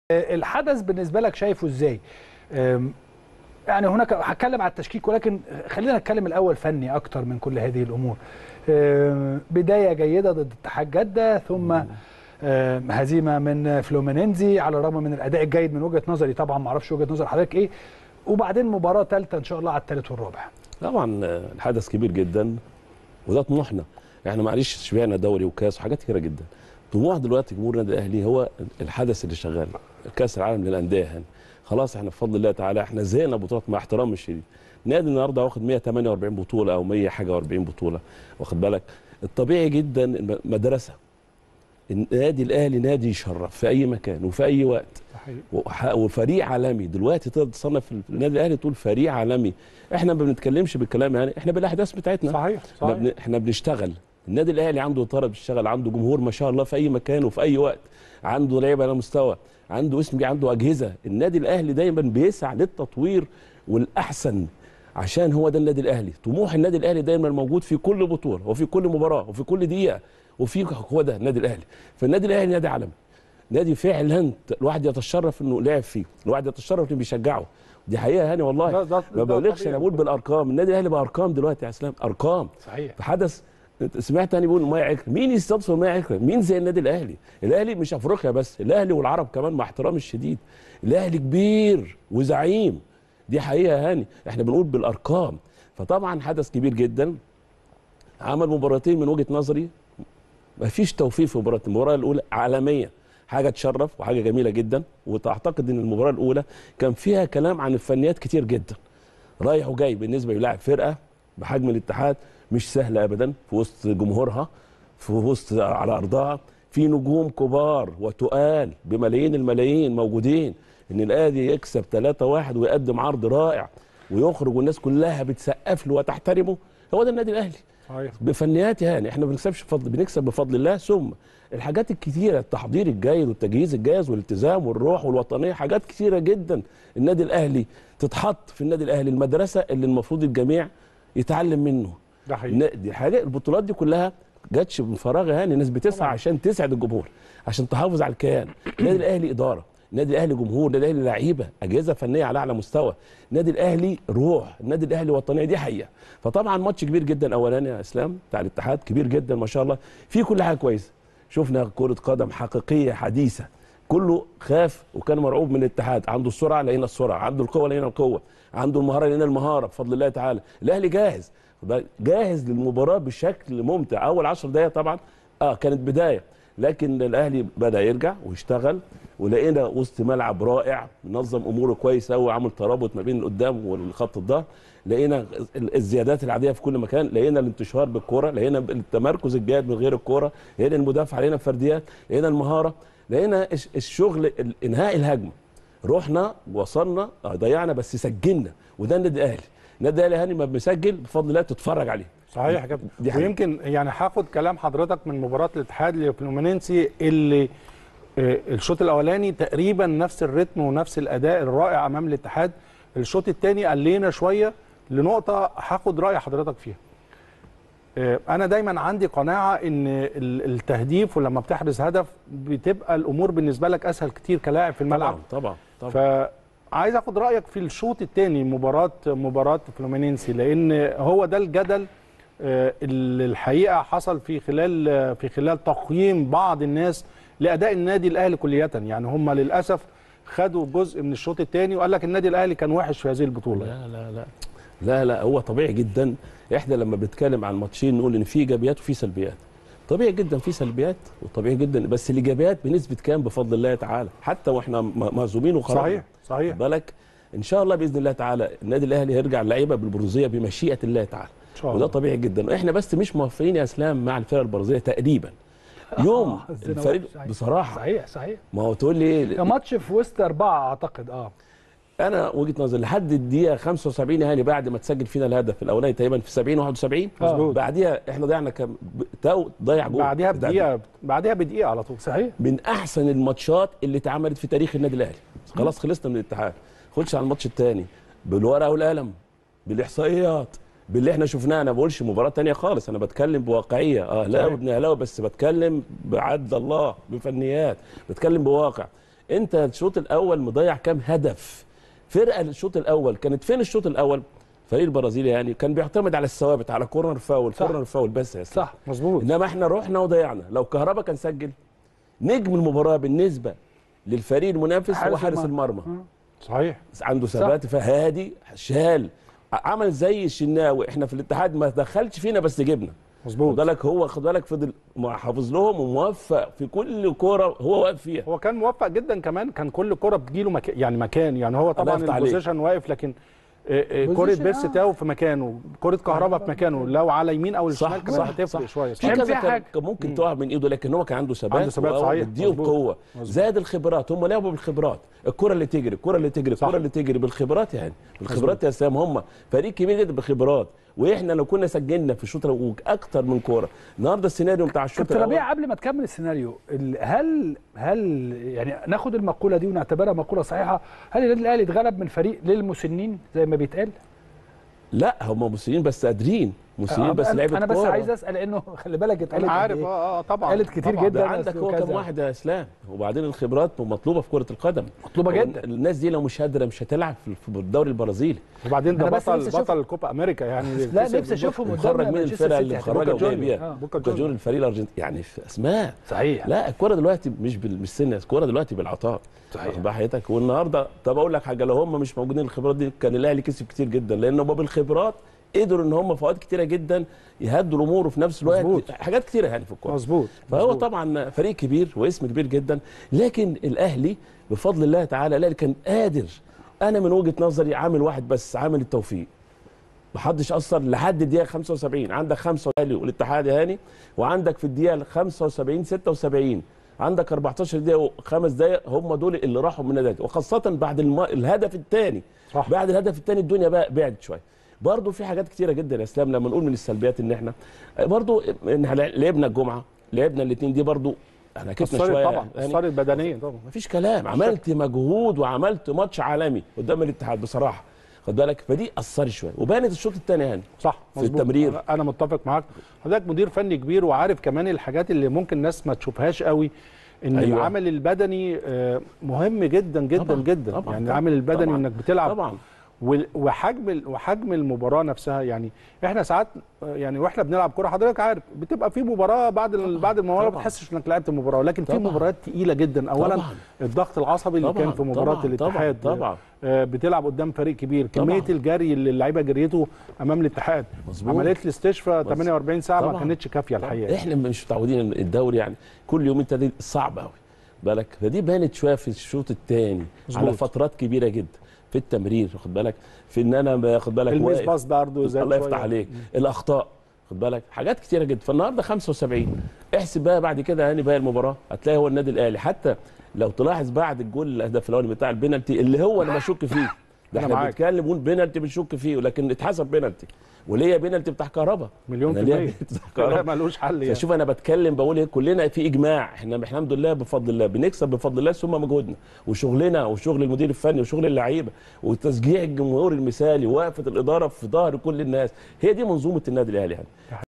الحدث بالنسبه لك شايفه ازاي أم، يعني هناك هتكلم على التشكيك ولكن خلينا نتكلم الاول فني اكتر من كل هذه الامور أم، بدايه جيده ضد اتحاد جده ثم أم، هزيمه من فلومينينزي على الرغم من الاداء الجيد من وجهه نظري طبعا ما اعرفش وجهه نظر حضرتك ايه وبعدين مباراه ثالثه ان شاء الله على الثالث والرابع طبعا آه، الحدث كبير جدا وده طموحنا احنا معلش شبعنا دوري وكاس وحاجات كتيره جدا طموح دلوقتي جمهور النادي الاهلي هو الحدث اللي شغال كاس العالم للانديه يعني خلاص احنا بفضل الله تعالى احنا زهقنا بطولات مع احترامي الشديد نادي النهارده واخد 148 بطوله او 100 حاجه و40 بطوله واخد بالك الطبيعي جدا الم- مدرسه النادي الاهلي نادي يشرف في اي مكان وفي اي وقت وح- وفريق عالمي دلوقتي تقدر تصنف النادي الاهلي تقول فريق عالمي احنا ما بنتكلمش بالكلام يعني احنا بالاحداث بتاعتنا صحيح احنا, صحيح بن... احنا بنشتغل النادي الاهلي عنده طرد بيشتغل عنده جمهور ما شاء الله في اي مكان وفي اي وقت عنده لعيبه على مستوى عنده اسم عنده اجهزه النادي الاهلي دايما بيسعى للتطوير والاحسن عشان هو ده النادي الاهلي طموح النادي الاهلي دايما موجود في كل بطوله وفي كل مباراه وفي كل دقيقه وفي هو ده النادي الاهلي فالنادي الاهلي نادي عالمي نادي فعلا الواحد يتشرف انه لعب فيه الواحد يتشرف انه بيشجعه دي حقيقه هاني والله ده- ده- ما ده بقولكش طبيعي. انا بقول بالارقام النادي الاهلي بارقام دلوقتي يا اسلام ارقام صحيح في حدث سمعت تاني بيقول مايا عكرم مين يستضيف مايا عكرم مين زي النادي الاهلي الاهلي مش افريقيا بس الاهلي والعرب كمان مع احترامي الشديد الاهلي كبير وزعيم دي حقيقه يا هاني احنا بنقول بالارقام فطبعا حدث كبير جدا عمل مباراتين من وجهه نظري ما فيش توفيق في مباراه المباراه الاولى عالميه حاجه تشرف وحاجه جميله جدا وتعتقد ان المباراه الاولى كان فيها كلام عن الفنيات كتير جدا رايح وجاي بالنسبه يلاعب فرقه بحجم الاتحاد مش سهله ابدا في وسط جمهورها في وسط على ارضها في نجوم كبار وتقال بملايين الملايين موجودين ان الاهلي يكسب 3-1 ويقدم عرض رائع ويخرج والناس كلها بتسقف له وتحترمه هو ده النادي الاهلي صحيح بفنيات يعني احنا ما بنكسبش بفضل بنكسب بفضل الله ثم الحاجات الكتيره التحضير الجيد والتجهيز الجاهز والالتزام والروح والوطنيه حاجات كتيره جدا النادي الاهلي تتحط في النادي الاهلي المدرسه اللي المفروض الجميع يتعلم منه ده حقيقي الن- دي حاجه البطولات دي كلها جاتش من فراغ يعني الناس بتسعى عشان تسعد الجمهور عشان تحافظ على الكيان النادي الاهلي اداره النادي الاهلي جمهور النادي الاهلي لعيبه اجهزه فنيه على اعلى مستوى النادي الاهلي روح النادي الاهلي وطنيه دي حقيقه فطبعا ماتش كبير جدا اولاني يا اسلام بتاع الاتحاد كبير جدا ما شاء الله في كل حاجه كويسه شفنا كره قدم حقيقيه حديثه كله خاف وكان مرعوب من الاتحاد عنده السرعه لقينا السرعه عنده القوه لقينا القوه عنده المهاره لقينا المهاره بفضل الله تعالى الاهلي جاهز جاهز للمباراه بشكل ممتع اول 10 دقائق طبعا اه كانت بدايه لكن الاهلي بدا يرجع ويشتغل ولقينا وسط ملعب رائع منظم اموره كويس قوي عامل ترابط ما بين القدام والخط الظهر لقينا ال- الزيادات العاديه في كل مكان لقينا الانتشار بالكره لقينا التمركز الجيد من غير الكره لقينا المدافع لقينا فرديات لقينا المهاره لقينا الش- الشغل ال- انهاء الهجمه رحنا وصلنا آه، ضيعنا بس سجلنا وده النادي الاهلي النادي الاهلي هاني ما بيسجل بفضل الله تتفرج عليه صحيح يا كابتن دي حقيقة. ويمكن يعني هاخد كلام حضرتك من مباراه الاتحاد لفلومينينسي اللي آه، الشوط الاولاني تقريبا نفس الريتم ونفس الاداء الرائع امام الاتحاد الشوط الثاني قلينا شويه لنقطه هاخد راي حضرتك فيها آه، انا دايما عندي قناعه ان ال- التهديف ولما بتحرز هدف بتبقى الامور بالنسبه لك اسهل كتير كلاعب في الملعب طبعا طبعا طبعا فعايز اخد رايك في الشوط الثاني مباراه مباراه فلومينينسي لان هو ده الجدل آه، اللي الحقيقه حصل في خلال آه، في خلال تقييم بعض الناس لاداء النادي الاهلي كليا يعني هم للاسف خدوا جزء من الشوط الثاني وقال لك النادي الاهلي كان وحش في هذه البطوله لا لا لا لا لا هو طبيعي جدا احنا لما بنتكلم عن ماتشين نقول ان في ايجابيات وفي سلبيات طبيعي جدا في سلبيات وطبيعي جدا بس الايجابيات بنسبه كام بفضل الله تعالى حتى واحنا م- مهزومين وخرجنا صحيح صحيح خد بالك ان شاء الله باذن الله تعالى النادي الاهلي هيرجع اللعيبه بالبرونزيه بمشيئه الله تعالى ان شاء وده الله طبيعي جدا احنا بس مش موفقين يا اسلام مع الفرق البرازيليه تقريبا يوم آه، الزنا الفريق وحش، صحيح. بصراحه صحيح صحيح ما هو تقول لي إيه؟ ماتش في وسط اربعه اعتقد اه انا وجهه نظري لحد الدقيقه 75 يعني بعد ما تسجل فينا الهدف الاولاني تقريبا في 70 71 مظبوط. بعديها احنا ضيعنا كام ب- تو ضيع جول بعدها ده- بدقيقه بعدها بدقيقه على طول صحيح من احسن الماتشات اللي اتعملت في تاريخ النادي الاهلي خلاص خلصنا من الاتحاد خدش على الماتش الثاني بالورقه والقلم بالاحصائيات باللي احنا شفناه انا ما بقولش مباراه تانية خالص انا بتكلم بواقعيه اه لا صحيح. ابن اهلاوي بس بتكلم بعد الله بفنيات بتكلم بواقع انت الشوط الاول مضيع كام هدف فرقه الشوط الاول كانت فين الشوط الاول الفريق البرازيلي يعني كان بيعتمد على الثوابت على كورنر فاول صح. كورنر فاول بس يا أسلام. صح مظبوط انما احنا رحنا وضيعنا لو كهربا كان سجل نجم المباراه بالنسبه للفريق المنافس هو حارس حارس المرمى. المرمى صحيح عنده ثبات فهادي شال عمل زي الشناوي احنا في الاتحاد ما دخلش فينا بس جبنا خد مظبوط بالك هو خد بالك فضل حافظ لهم وموفق في كل كوره هو واقف فيها هو كان موفق جدا كمان كان كل كره بتجيله مكان يعني مكان يعني هو طبعا يفتح عليك. البوزيشن واقف لكن آه، آه، كره بوزيشن، بيرس آه. تاو في مكانه كره كهربا في مكانه لو على يمين او صح الشمال كمان صح هتفرق صح شويه في صح كان كذا فيها كان حاجة. كان ممكن تقع من ايده لكن هو كان عنده ثبات عنده ثبات، وهو صحيح. مديهم مظبوط. قوه مظبوط. زاد الخبرات هم لعبوا بالخبرات الكره اللي تجري الكره اللي تجري صح. الكره اللي تجري بالخبرات يعني بالخبرات يا سام هم فريق كبير جدا بالخبرات واحنا لو كنا سجلنا في الشوط الاول اكتر من كوره النهارده السيناريو بتاع الشوط كابتن الاول ربيع قبل ما تكمل السيناريو ال- هل هل يعني ناخد المقوله دي ونعتبرها مقوله صحيحه هل النادي الاهلي اتغلب من فريق للمسنين زي ما بيتقال لا هم مسلمين بس قادرين مسلمين بس أنا- لعيبه انا بس كورة. عايز اسال لانه خلي بالك اتقالت انا قد عارف إيه؟ اه اه طبعا قالت كتير طبعاً. جدا. ده عندك هو وكذا. كم واحد يا اسلام وبعدين الخبرات مطلوبه في كره القدم مطلوبة هو جدا. الناس دي لو مش قادره مش هتلعب في في الدوري البرازيلي وبعدين ده أنا بس بطل نفسي أشوف- بطل كوبا امريكا يعني لا كسب نفسي اشوفهم وخرج قدام مين مانشستر الفرقه سيتي اللي يعني. خرجها بوكا وجاي جونيور. بيها آه، بوكا بوكا جونيور الفريق الارجنتيني يعني في اسماء صحيح لا الكوره دلوقتي مش بال- مش سن الكوره دلوقتي بالعطاء صحيح. واخد بال حضرتك والنهارده طب اقول لك حاجه لو هم مش موجودين الخبرات دي كان الاهلي كسب كتير جدا لان هم بالخبرات قدروا ان هم في اوقات كتيره جدا يهدوا الامور وفي نفس الوقت مظبوط. حاجات كتيره يعني في الكوره مظبوط فهو مظبوط. طبعا فريق كبير واسم كبير جدا لكن الاهلي بفضل الله تعالى الاهلي كان قادر انا من وجهه نظري عامل واحد بس عامل التوفيق محدش اثر لحد الدقيقه 75 عندك خمسه الاهلي والاتحاد يا هاني وعندك في الدقيقه 75 76 عندك 14 دقيقه وخمس دقائق هم دول اللي راحوا من النادي وخاصه بعد الم... الهدف الثاني صح. بعد الهدف الثاني الدنيا بقى بعدت شويه برضه في حاجات كتيره جدا يا اسلام لما نقول من السلبيات ان احنا برضه ان إحنا لعبنا الجمعه لعبنا الاثنين دي برضه احنا كتنا اثرت شويه طبعا يعني اثرت بدنيا طبعا مفيش كلام عملت مجهود وعملت ماتش عالمي قدام الاتحاد بصراحه خد بالك فدي اثرت شويه وبانت الشوط الثاني يعني صح في مظبوط. التمرير. أنا- انا متفق معاك حضرتك مدير فني كبير وعارف كمان الحاجات اللي ممكن الناس ما تشوفهاش قوي ان أيوة. أيوة. العمل البدني آه، مهم جدا جدا طبعاً، جدا طبعاً، يعني طبعاً، العمل البدني طبعاً، انك بتلعب طبعا وال- وحجم ال- وحجم المباراه نفسها يعني احنا ساعات آه، يعني واحنا بنلعب كوره حضرتك عارف بتبقى في مباراه بعد ال- بعد المباراه ما طبعاً. بتحسش انك لعبت المباراه ولكن في طبعاً. مباريات تقيله جدا اولا طبعاً. الضغط العصبي اللي طبعاً، كان في مباراه طبعاً، الاتحاد طبعاً، طبعاً. آه، بتلعب قدام فريق كبير كميه طبعاً. الجري اللي اللعيبه جريته امام الاتحاد مظبوط. عمليه الاستشفاء مظبوط. 48 ساعه ما طبعاً. كانتش كافيه الحقيقه احنا مش متعودين الدوري يعني كل يوم انت دي صعب قوي بالك فدي بانت شويه في الشوط الثاني مظبوط. على فترات كبيره جدا في التمرير واخد بالك في ان انا باخد بالك الميس واقف. باص برضه زي الله يفتح عليك الاخطاء خد بالك حاجات كتيره جدا فالنهارده 75 احسب بقى بعد كده يعني باقي المباراه هتلاقي هو النادي الاهلي حتى لو تلاحظ بعد الجول الاهداف الاولاني بتاع البينالتي اللي هو انا بشك فيه ده أنا احنا معاك. بنتكلم نقول بينالتي بنشك فيه ولكن اتحسب بينالتي وليه بينالتي بتاع كهربا مليون في أنا ليا المية بينالتي بتاع كهربا ملوش حل يعني فشوف انا بتكلم بقول ايه كلنا في اجماع احنا الحمد لله بفضل الله بنكسب بفضل الله ثم مجهودنا وشغلنا وشغل المدير الفني وشغل اللعيبه وتشجيع الجمهور المثالي ووقفه الاداره في ظهر كل الناس هي دي منظومه النادي الاهلي يعني